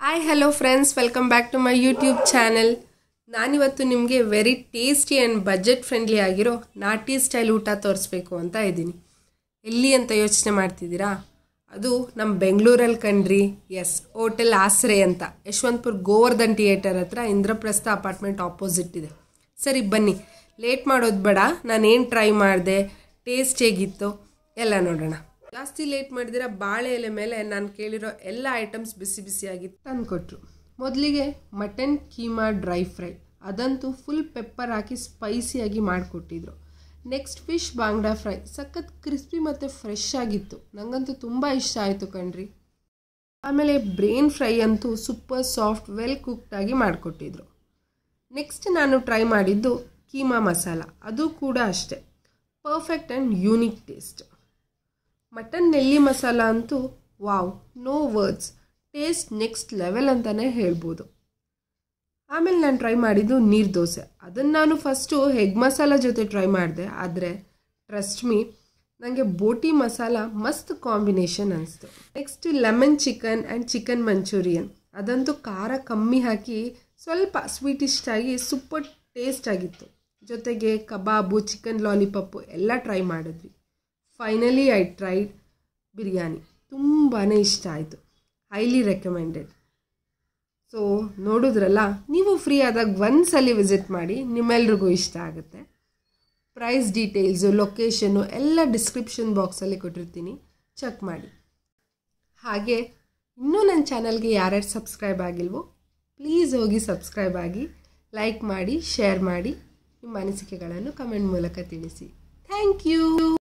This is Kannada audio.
hi hello friends welcome back to my YouTube channel ನಾನಿವತ್ತು ನಿಮಗೆ very tasty and budget friendly ಆಗಿರೋ ನಾಟಿ ಸ್ಟೈಲ್ ಊಟ ತೋರಿಸ್ಬೇಕು ಅಂತ ಇದ್ದೀನಿ ಎಲ್ಲಿ ಅಂತ ಯೋಚನೆ ಮಾಡ್ತಿದ್ದೀರಾ ಅದು ನಮ್ಮ ಬೆಂಗಳೂರಲ್ಲಿ ಕಣ್ರಿ ಎಸ್ ಹೋಟೆಲ್ ಆಸರೆ ಅಂತ ಯಶವಂತಪುರ ಗೋವರ್ಧನ್ ಥಿಯೇಟರ್ ಹತ್ರ ಇಂದ್ರಪ್ರಸ್ಥ ಅಪಾರ್ಟ್ಮೆಂಟ್ ಆಪೋಸಿಟ್ ಇದೆ ಸರಿ ಬನ್ನಿ ಲೇಟ್ ಮಾಡೋದು ಬೇಡ ನಾನೇನು ಟ್ರೈ ಮಾಡಿದೆ ಟೇಸ್ಟ್ ಹೇಗಿತ್ತು ಎಲ್ಲ ನೋಡೋಣ ಜಾಸ್ತಿ ಲೇಟ್ ಮಾಡಿದಿರ ಬಾಳೆ ಎಲೆ ಮೇಲೆ ನಾನು ಕೇಳಿರೋ ಎಲ್ಲ ಐಟಮ್ಸ್ ಬಿಸಿ ಬಿಸಿಯಾಗಿ ತಂದುಕೊಟ್ರು ಮೊದಲಿಗೆ ಮಟನ್ ಕೀಮಾ ಡ್ರೈ ಫ್ರೈ ಅದಂತೂ ಫುಲ್ ಪೆಪ್ಪರ್ ಹಾಕಿ ಸ್ಪೈಸಿಯಾಗಿ ಮಾಡಿಕೊಟ್ಟಿದ್ರು ನೆಕ್ಸ್ಟ್ ಫಿಶ್ ಬಾಂಗ್ಡಾ ಫ್ರೈ ಸಖತ್ ಕ್ರಿಸ್ಪಿ ಮತ್ತು ಫ್ರೆಶ್ ಆಗಿತ್ತು ನನಗಂತೂ ತುಂಬ ಇಷ್ಟ ಆಯಿತು ಕಣ್ರಿ ಆಮೇಲೆ ಬ್ರೇನ್ ಫ್ರೈ ಅಂತೂ ಸೂಪರ್ ಸಾಫ್ಟ್ ವೆಲ್ ಕುಕ್ಡ್ ಆಗಿ ಮಾಡಿಕೊಟ್ಟಿದ್ರು ನೆಕ್ಸ್ಟ್ ನಾನು ಟ್ರೈ ಮಾಡಿದ್ದು ಕೀಮಾ ಮಸಾಲ ಅದು ಕೂಡ ಅಷ್ಟೆ perfect and unique taste mutton ನೆಲ್ಲಿ ಮಸಾಲ ಅಂತೂ wow no words taste next level ಅಂತಲೇ ಹೇಳ್ಬೋದು ಆಮೇಲೆ ನಾನು ಟ್ರೈ ಮಾಡಿದ್ದು ನೀರು ದೋಸೆ ಅದನ್ನು ನಾನು ಫಸ್ಟು ಹೆಗ್ ಮಸಾಲ ಜೊತೆ ಟ್ರೈ ಮಾಡಿದೆ ಆದರೆ ಟ್ರಸ್ಟ್ ಮೀ ನನಗೆ ಬೋಟಿ ಮಸಾಲ ಮಸ್ತ್ ಕಾಂಬಿನೇಷನ್ ಅನಿಸ್ತು next lemon chicken and chicken Manchurian ಅದಂತೂ ಖಾರ ಕಮ್ಮಿ ಹಾಕಿ ಸ್ವಲ್ಪ ಸ್ವೀಟಿಸ್ಟ್ ಆಗಿ ಸೂಪರ್ ಟೇಸ್ಟ್ ಆಗಿತ್ತು ಜೊತೆಗೆ ಕಬಾಬು ಚಿಕನ್ ಲಾಲಿಪಾಪು ಎಲ್ಲ ಟ್ರೈ ಮಾಡಿದ್ವಿ ಫೈನಲಿ ಐ ಟ್ರೈಡ್ ಬಿರಿಯಾನಿ ತುಂಬಾ ಇಷ್ಟ ಆಯಿತು ಹೈಲಿ ರೆಕಮೆಂಡೆಡ್ ಸೊ ನೋಡಿದ್ರಲ್ಲ ನೀವು ಫ್ರೀ ಆದಾಗ ಒಂದ್ಸಲಿ ವಿಸಿಟ್ ಮಾಡಿ ನಿಮ್ಮೆಲ್ರಿಗೂ ಇಷ್ಟ ಆಗುತ್ತೆ ಪ್ರೈಸ್ ಡೀಟೇಲ್ಸು ಲೊಕೇಶನ್ನು ಎಲ್ಲ ಡಿಸ್ಕ್ರಿಪ್ಷನ್ ಬಾಕ್ಸಲ್ಲಿ ಕೊಟ್ಟಿರ್ತೀನಿ ಚೆಕ್ ಮಾಡಿ ಹಾಗೆ ಇನ್ನೂ ನನ್ನ ಚಾನಲ್ಗೆ ಯಾರ್ಯಾರು ಸಬ್ಸ್ಕ್ರೈಬ್ ಆಗಿಲ್ವೋ ಪ್ಲೀಸ್ ಹೋಗಿ ಸಬ್ಸ್ಕ್ರೈಬ್ ಆಗಿ ಲೈಕ್ ಮಾಡಿ ಶೇರ್ ಮಾಡಿ ನಿಮ್ಮ ಅನಿಸಿಕೆಗಳನ್ನು ಕಮೆಂಟ್ ಮೂಲಕ ತಿಳಿಸಿ ಥ್ಯಾಂಕ್ ಯು